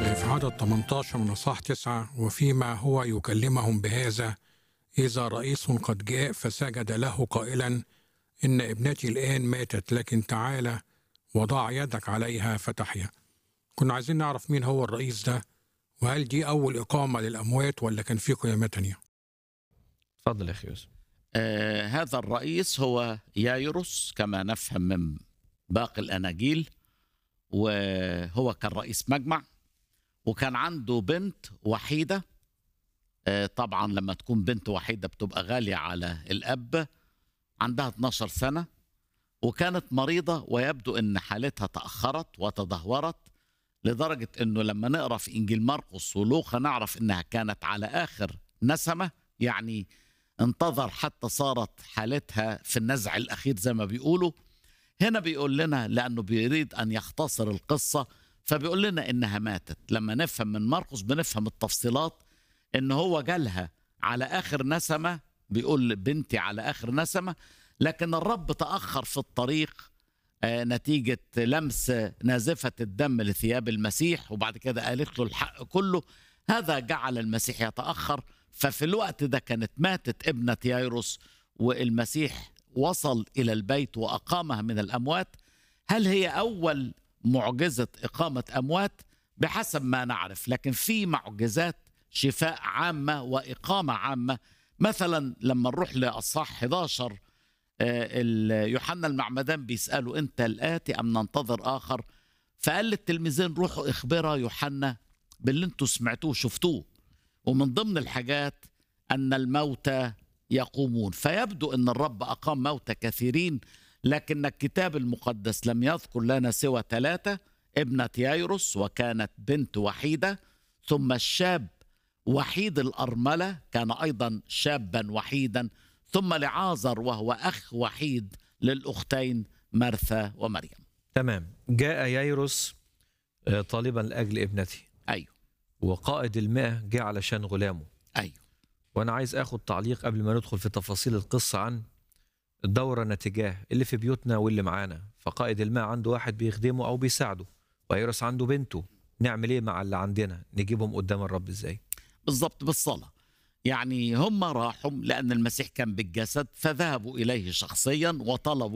في عدد 18 من اصحاح 9 وفيما هو يكلمهم بهذا اذا رئيس قد جاء فسجد له قائلا ان ابنتي الان ماتت لكن تعالى وضع يدك عليها فتحيا كنا عايزين نعرف مين هو الرئيس ده وهل دي اول اقامه للاموات ولا كان في قيامات تانية اتفضل يا اخي يوسف آه هذا الرئيس هو يايروس كما نفهم من باقي الاناجيل وهو كان رئيس مجمع وكان عنده بنت وحيده آه طبعا لما تكون بنت وحيده بتبقى غاليه على الاب عندها 12 سنه وكانت مريضه ويبدو ان حالتها تاخرت وتدهورت لدرجه انه لما نقرا في انجيل مرقس ولوقا نعرف انها كانت على اخر نسمه يعني انتظر حتى صارت حالتها في النزع الاخير زي ما بيقولوا هنا بيقول لنا لانه بيريد ان يختصر القصه فبيقول لنا انها ماتت لما نفهم من مرقس بنفهم التفصيلات ان هو جالها على اخر نسمه بيقول بنتي على اخر نسمه لكن الرب تاخر في الطريق آه، نتيجه لمس نازفه الدم لثياب المسيح وبعد كده قالت له الحق كله هذا جعل المسيح يتاخر ففي الوقت ده كانت ماتت ابنه يايروس والمسيح وصل الى البيت واقامها من الاموات هل هي اول معجزه اقامه اموات بحسب ما نعرف لكن في معجزات شفاء عامه واقامه عامه مثلا لما نروح لاصحاح 11 آه، ال- يوحنا المعمدان بيساله انت الاتي ام ننتظر اخر فقال للتلميذين روحوا اخبرا يوحنا باللي انتوا سمعتوه شفتوه ومن ضمن الحاجات ان الموتى يقومون فيبدو ان الرب اقام موتى كثيرين لكن الكتاب المقدس لم يذكر لنا سوى ثلاثه ابنه يايروس وكانت بنت وحيده ثم الشاب وحيد الارمله كان ايضا شابا وحيدا ثم لعازر وهو اخ وحيد للاختين مرثا ومريم تمام جاء ييروس آه، طالبا لاجل ابنتي ايوه وقائد الماء جاء علشان غلامه ايوه وانا عايز اخد تعليق قبل ما ندخل في تفاصيل القصه عن الدوره نتيجاه اللي في بيوتنا واللي معانا فقائد الماء عنده واحد بيخدمه او بيساعده وييروس عنده بنته نعمل ايه مع اللي عندنا نجيبهم قدام الرب ازاي بالضبط بالصلاة يعني هم راحوا لأن المسيح كان بالجسد فذهبوا إليه شخصيا وطلبوا